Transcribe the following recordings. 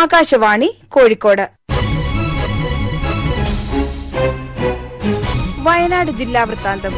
ആകാശവാണി കോഴിക്കോട് വയനാട് ജില്ലാ വൃത്താന്തം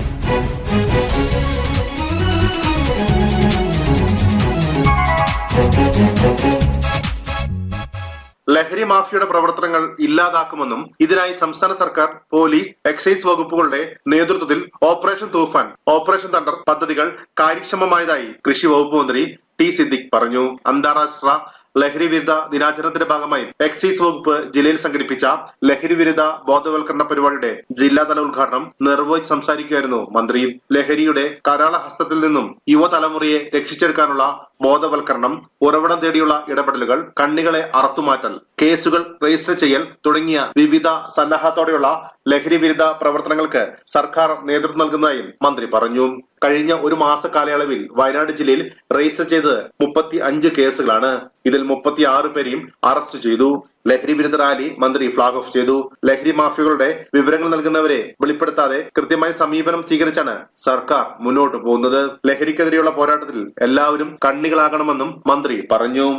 ലഹരി മാഫിയയുടെ പ്രവർത്തനങ്ങൾ ഇല്ലാതാക്കുമെന്നും ഇതിനായി സംസ്ഥാന സർക്കാർ പോലീസ് എക്സൈസ് വകുപ്പുകളുടെ നേതൃത്വത്തിൽ ഓപ്പറേഷൻ തൂഫാൻ ഓപ്പറേഷൻ തണ്ടർ പദ്ധതികൾ കാര്യക്ഷമമായതായി കൃഷി വകുപ്പ് മന്ത്രി ടി സിദ്ദിഖ് പറഞ്ഞു അന്താരാഷ്ട്ര ലഹരി വിരുദ്ധ ദിനാചരണത്തിന്റെ ഭാഗമായി എക്സൈസ് വകുപ്പ് ജില്ലയിൽ സംഘടിപ്പിച്ച ലഹരി വിരുദ്ധ ബോധവൽക്കരണ പരിപാടിയുടെ ജില്ലാതല ഉദ്ഘാടനം നിർവഹിച്ച് സംസാരിക്കുകയായിരുന്നു മന്ത്രി ലഹരിയുടെ കരാള ഹസ്തത്തിൽ നിന്നും യുവതലമുറയെ രക്ഷിച്ചെടുക്കാനുള്ള ബോധവൽക്കരണം ഉറവിടം തേടിയുള്ള ഇടപെടലുകൾ കണ്ണികളെ അറത്തുമാറ്റൽ കേസുകൾ രജിസ്റ്റർ ചെയ്യൽ തുടങ്ങിയ വിവിധ സന്നാഹത്തോടെയുള്ള ലഹരി വിരുദ്ധ പ്രവർത്തനങ്ങൾക്ക് സർക്കാർ നേതൃത്വം നൽകുന്നതായും മന്ത്രി പറഞ്ഞു കഴിഞ്ഞ ഒരു മാസ കാലയളവിൽ വയനാട് ജില്ലയിൽ രജിസ്റ്റർ ചെയ്തത് മുപ്പത്തി അഞ്ച് കേസുകളാണ് ഇതിൽ മുപ്പത്തി ആറ് പേരെയും അറസ്റ്റ് ചെയ്തു ലഹരി വിരുദ്ധ റാലി മന്ത്രി ഫ്ളാഗ് ഓഫ് ചെയ്തു ലഹരി മാഫിയകളുടെ വിവരങ്ങൾ നൽകുന്നവരെ വെളിപ്പെടുത്താതെ കൃത്യമായ സമീപനം സ്വീകരിച്ചാണ് സർക്കാർ മുന്നോട്ട് പോകുന്നത് ലഹരിക്കെതിരെയുള്ള പോരാട്ടത്തിൽ എല്ലാവരും കണ്ണികളാകണമെന്നും മന്ത്രി പറഞ്ഞു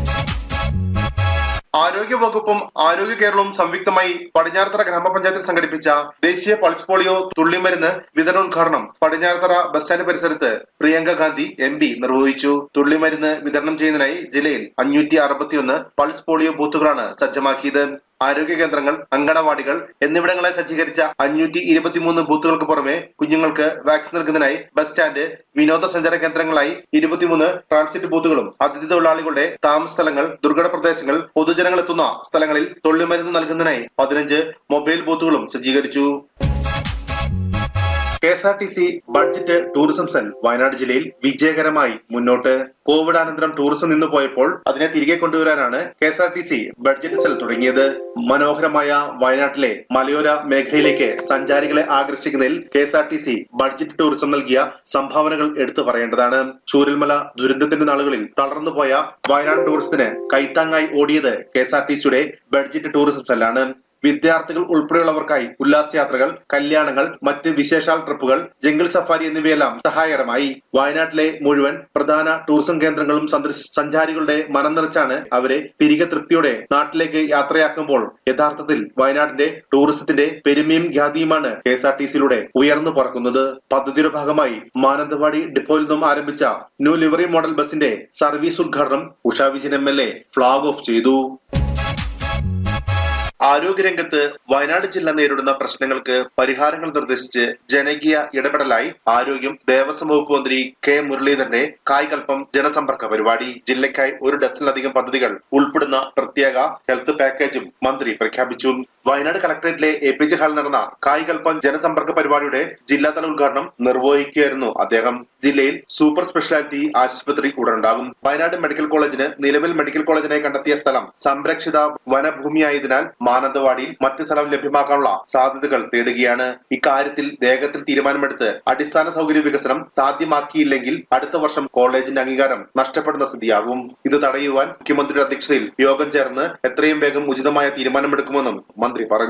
ആരോഗ്യ വകുപ്പും ആരോഗ്യ കേരളവും സംയുക്തമായി പടിഞ്ഞാറത്തറ ഗ്രാമപഞ്ചായത്തിൽ സംഘടിപ്പിച്ച ദേശീയ പൾസ് പോളിയോ തുള്ളിമരുന്ന് വിതരണോദ്ഘാടനം പടിഞ്ഞാറത്തറ ബസ് സ്റ്റാൻഡ് പരിസരത്ത് പ്രിയങ്ക ഗാന്ധി എം പി നിർവഹിച്ചു തുള്ളിമരുന്ന് വിതരണം ചെയ്യുന്നതിനായി ജില്ലയിൽ അഞ്ഞൂറ്റി അറുപത്തിയൊന്ന് പൾസ് പോളിയോ ബൂത്തുകളാണ് സജ്ജമാക്കിയത് ആരോഗ്യ കേന്ദ്രങ്ങൾ അങ്കണവാടികൾ എന്നിവിടങ്ങളെ സജ്ജീകരിച്ച അഞ്ഞൂറ്റി ഇരുപത്തിമൂന്ന് ബൂത്തുകൾക്ക് പുറമെ കുഞ്ഞുങ്ങൾക്ക് വാക്സിൻ നൽകുന്നതിനായി ബസ് സ്റ്റാൻഡ് വിനോദസഞ്ചാര കേന്ദ്രങ്ങളായി ഇരുപത്തിമൂന്ന് ട്രാൻസിറ്റ് ബൂത്തുകളും അതിഥി തൊഴിലാളികളുടെ താമസ സ്ഥലങ്ങൾ ദുർഘട പ്രദേശങ്ങൾ പൊതുജനങ്ങൾ എത്തുന്ന സ്ഥലങ്ങളിൽ തൊള്ളിമരുന്ന് നൽകുന്നതിനായി പതിനഞ്ച് മൊബൈൽ ബൂത്തുകളും സജ്ജീകരിച്ചു K S R T C budget tourism cell Wayanad ജില്ലയിൽ വിജയകരമായി മുന്നോട്ട് കോവിഡ് അനന്തരം ടൂറിസം നിന്നു പോയപ്പോൾ അതിനെ തിരികെ കൊണ്ടുവരാനാണ് K S R T C budget cell തുടങ്ങിയത് മനോഹരമായ വയനാട്ടിലെ മലയോര മേഖലയിലേക്ക് സഞ്ചാരികളെ ആകർഷിക്കുന്നതിൽ K S R T C budget tourism നൽകിയ സംഭാവനകൾ എടുത്തു പറയേണ്ടതാണ് ചൂരൽമല ദുരന്തത്തിന്റെ നാളുകളിൽ തളർന്നുപോയ വയനാട് ടൂറിസത്തിന് കൈത്താങ്ങായി ഓടിയത് കെ എസ് ആർ ടി സിയുടെ ബഡ്ജറ്റ് ടൂറിസം സെല്ലാണ് വിദ്യാർത്ഥികൾ ഉൾപ്പെടെയുള്ളവർക്കായി ഉല്ലാസയാത്രകൾ കല്യാണങ്ങൾ മറ്റ് വിശേഷാൽ ട്രിപ്പുകൾ ജംഗിൾ സഫാരി എന്നിവയെല്ലാം സഹായകരമായി വയനാട്ടിലെ മുഴുവൻ പ്രധാന ടൂറിസം കേന്ദ്രങ്ങളും സന്ദർശി സഞ്ചാരികളുടെ മനം നിറച്ചാണ് അവരെ തിരികെ തൃപ്തിയോടെ നാട്ടിലേക്ക് യാത്രയാക്കുമ്പോൾ യഥാർത്ഥത്തിൽ വയനാടിന്റെ ടൂറിസത്തിന്റെ പെരുമയും ഖ്യാതിയുമാണ് കെ എസ് ആർ ടി സിയിലൂടെ ഉയർന്നു പറക്കുന്നത് പദ്ധതിയുടെ ഭാഗമായി മാനന്തവാടി ഡിപ്പോയിൽ നിന്നും ആരംഭിച്ച ന്യൂ ലിവറി മോഡൽ ബസിന്റെ സർവീസ് ഉദ്ഘാടനം Usha Vijayan M L A flag off ചെയ്തു ആരോഗ്യരംഗത്ത് വയനാട് ജില്ല നേരിടുന്ന പ്രശ്നങ്ങൾക്ക് പരിഹാരങ്ങൾ നിർദ്ദേശിച്ച് ജനകീയ ഇടപെടലായി ആരോഗ്യം ദേവസ്വം വകുപ്പ് മന്ത്രി കെ മുരളീധരന്റെ കായ്കൽപ്പം ജനസമ്പർക്ക പരിപാടി ജില്ലയ്ക്കായി ഒരു ഡസനിലധികം പദ്ധതികൾ ഉൾപ്പെടുന്ന പ്രത്യേക ഹെൽത്ത് പാക്കേജും മന്ത്രി പ്രഖ്യാപിച്ചു വയനാട് കളക്ടറേറ്റിലെ എ പി ജി ഹാളിൽ നടന്ന കായ്കൽപ്പം ജനസമ്പർക്ക പരിപാടിയുടെ ജില്ലാതല ഉദ്ഘാടനം നിർവഹിക്കുകയായിരുന്നു അദ്ദേഹം ജില്ലയിൽ സൂപ്പർ സ്പെഷ്യാലിറ്റി ആശുപത്രി ഉടനുണ്ടാകും വയനാട് മെഡിക്കൽ കോളേജിന് നിലവിൽ മെഡിക്കൽ കോളേജിനായി കണ്ടെത്തിയ സ്ഥലം സംരക്ഷിത വനഭൂമിയായതിനാൽ മാനന്തവാടിയിൽ മറ്റു സ്ഥലം ലഭ്യമാക്കാനുള്ള സാധ്യതകൾ തേടുകയാണ് ഇക്കാര്യത്തിൽ വേഗത്തിൽ തീരുമാനമെടുത്ത് അടിസ്ഥാന സൗകര്യ വികസനം സാധ്യമാക്കിയില്ലെങ്കിൽ അടുത്ത വർഷം കോളേജിന്റെ അംഗീകാരം നഷ്ടപ്പെടുന്ന സ്ഥിതിയാകും ഇത് തടയുവാൻ മുഖ്യമന്ത്രിയുടെ അധ്യക്ഷതയിൽ യോഗം ചേർന്ന് എത്രയും വേഗം ഉചിതമായ തീരുമാനമെടുക്കുമെന്നും മന്ത്രി പറഞ്ഞു